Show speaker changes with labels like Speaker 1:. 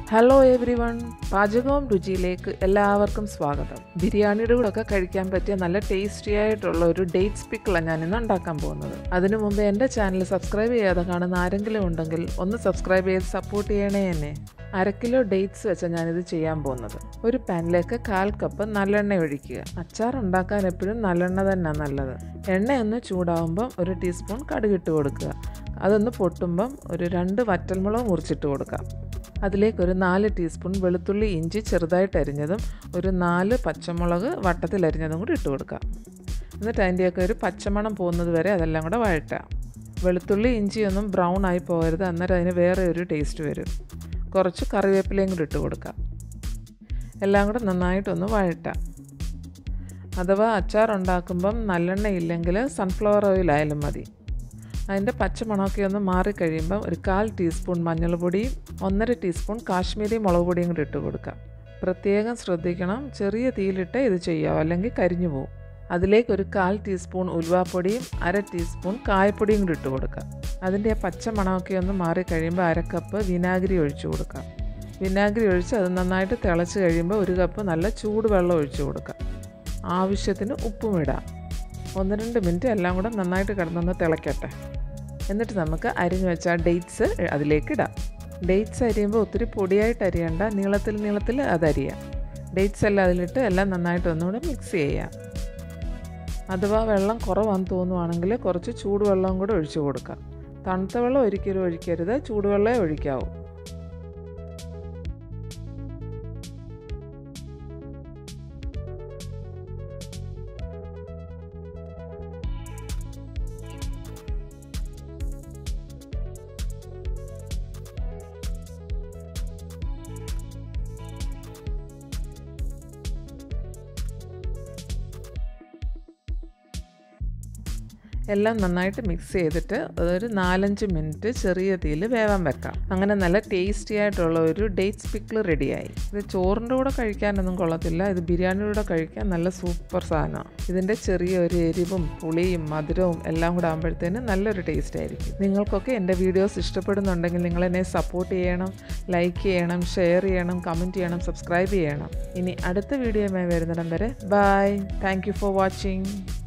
Speaker 1: hello every one പാചകവും രുചിയിലേക്ക് എല്ലാവർക്കും സ്വാഗതം ബിരിയാണിയുടെ കൂടെ ഒക്കെ കഴിക്കാൻ പറ്റിയ നല്ല ടേസ്റ്റി ആയിട്ടുള്ള ഒരു ഡേറ്റ്സ് പിക്കിളാണ് ഞാൻ ഇന്ന് ഉണ്ടാക്കാൻ പോകുന്നത് അതിനു മുമ്പ് എൻ്റെ ചാനൽ സബ്സ്ക്രൈബ് ചെയ്യാതെ കാണുന്ന ആരെങ്കിലും ഉണ്ടെങ്കിൽ ഒന്ന് സബ്സ്ക്രൈബ് ചെയ്ത് സപ്പോർട്ട് ചെയ്യണേ എന്നെ അര കിലോ ഡേറ്റ്സ് വെച്ചാൽ ഞാനിത് ചെയ്യാൻ പോകുന്നത് ഒരു പാനിലേക്ക് കാൽ കപ്പ് നല്ലെണ്ണ ഒഴിക്കുക അച്ചാർ ഉണ്ടാക്കാൻ എപ്പോഴും നല്ലെണ്ണ തന്നെ നല്ലത് എണ്ണ ഒന്ന് ചൂടാവുമ്പം ഒരു ടീസ്പൂൺ കടുകിട്ട് കൊടുക്കുക അതൊന്ന് പൊട്ടുമ്പം ഒരു രണ്ട് വറ്റൽമുളക് മുറിച്ചിട്ട് കൊടുക്കാം അതിലേക്ക് ഒരു നാല് ടീസ്പൂൺ വെളുത്തുള്ളി ഇഞ്ചി ചെറുതായിട്ട് അരിഞ്ഞതും ഒരു നാല് പച്ചമുളക് വട്ടത്തിൽ അരിഞ്ഞതും കൂടി ഇട്ട് കൊടുക്കാം എന്നിട്ട് അതിൻ്റെയൊക്കെ ഒരു പച്ചമണം പോകുന്നത് വരെ അതെല്ലാം കൂടെ വഴറ്റാം വെളുത്തുള്ളി ഇഞ്ചിയൊന്നും ബ്രൗൺ ആയി പോകരുത് അന്നേരം അതിന് വേറെ ഒരു ടേസ്റ്റ് വരും കുറച്ച് കറിവേപ്പിലയും കൂടി ഇട്ട് കൊടുക്കാം എല്ലാം കൂടെ നന്നായിട്ടൊന്ന് വഴറ്റാം അഥവാ അച്ചാർ ഉണ്ടാക്കുമ്പം നല്ലെണ്ണ ഇല്ലെങ്കിൽ സൺഫ്ലവർ ഓയിൽ ആയാലും മതി അതിൻ്റെ പച്ചമണമൊക്കെ ഒന്ന് മാറിക്കഴിയുമ്പം ഒരു കാൽ ടീസ്പൂൺ മഞ്ഞൾപ്പൊടിയും ഒന്നര ടീസ്പൂൺ കാശ്മീരി മുളക് പൊടിയും കൂടി ഇട്ട് കൊടുക്കാം പ്രത്യേകം ശ്രദ്ധിക്കണം ചെറിയ തീയിലിട്ട് ഇത് ചെയ്യാവും അല്ലെങ്കിൽ കരിഞ്ഞു പോകും അതിലേക്ക് ഒരു കാൽ ടീസ്പൂൺ ഉലുവാപ്പൊടിയും അര ടീസ്പൂൺ കായപ്പൊടിയും കൂടി ഇട്ട് കൊടുക്കാം അതിൻ്റെ ആ പച്ചമണമൊക്കെ ഒന്ന് മാറിക്കഴിയുമ്പോൾ അര കപ്പ് വിനാഗിരി ഒഴിച്ചു കൊടുക്കാം വിനാഗിരി ഒഴിച്ച് അത് നന്നായിട്ട് തിളച്ച് കഴിയുമ്പോൾ ഒരു കപ്പ് നല്ല ചൂടുവെള്ളം ഒഴിച്ചു കൊടുക്കാം ആവശ്യത്തിന് ഉപ്പും ഇടാം ഒന്ന് രണ്ട് മിനിറ്റ് എല്ലാം കൂടെ നന്നായിട്ട് കിടന്നൊന്ന് തിളയ്ക്കട്ടെ എന്നിട്ട് നമുക്ക് അരിഞ്ഞു വെച്ച ഡേറ്റ്സ് അതിലേക്ക് ഇടാം ഡേറ്റ്സ് അരിയുമ്പോൾ ഒത്തിരി പൊടിയായിട്ട് അരിയണ്ട നീളത്തിൽ നീളത്തിൽ അത് അരിയാം ഡേറ്റ്സ് എല്ലാം അതിലിട്ട് എല്ലാം നന്നായിട്ട് ഒന്നുകൂടെ മിക്സ് ചെയ്യാം അഥവാ വെള്ളം കുറവാന്ന് തോന്നുവാണെങ്കിൽ കുറച്ച് ചൂടുവെള്ളം കൂടെ ഒഴിച്ചു കൊടുക്കാം തണുത്ത വെള്ളം ഒരിക്കലും ഒഴിക്കരുത് ചൂടുവെള്ളമേ ഒഴിക്കാവൂ എല്ലാം നന്നായിട്ട് മിക്സ് ചെയ്തിട്ട് അതൊരു നാലഞ്ച് മിനിറ്റ് ചെറിയ തീയിൽ വേവാൻ വെക്കാം അങ്ങനെ നല്ല ടേസ്റ്റി ആയിട്ടുള്ള ഒരു ഡേറ്റ്സ് പിക്കിൾ റെഡിയായി ഇത് ചോറിൻ്റെ കൂടെ കഴിക്കാനൊന്നും കൊള്ളത്തില്ല ഇത് ബിരിയാണിയുടെ കൂടെ കഴിക്കാൻ നല്ല സൂപ്പർ സാധനമാണ് ഇതിൻ്റെ ചെറിയ ഒരു എരിവും പുളിയും മധുരവും എല്ലാം കൂടെ ആകുമ്പോഴത്തേന് നല്ലൊരു ടേസ്റ്റ് ആയിരിക്കും നിങ്ങൾക്കൊക്കെ എൻ്റെ വീഡിയോസ് ഇഷ്ടപ്പെടുന്നുണ്ടെങ്കിൽ നിങ്ങൾ എന്നെ സപ്പോർട്ട് ചെയ്യണം ലൈക്ക് ചെയ്യണം ഷെയർ ചെയ്യണം കമൻറ്റ് ചെയ്യണം സബ്സ്ക്രൈബ് ചെയ്യണം ഇനി അടുത്ത വീഡിയോയുമായി വരുന്നിടം വരെ bye thank you for watching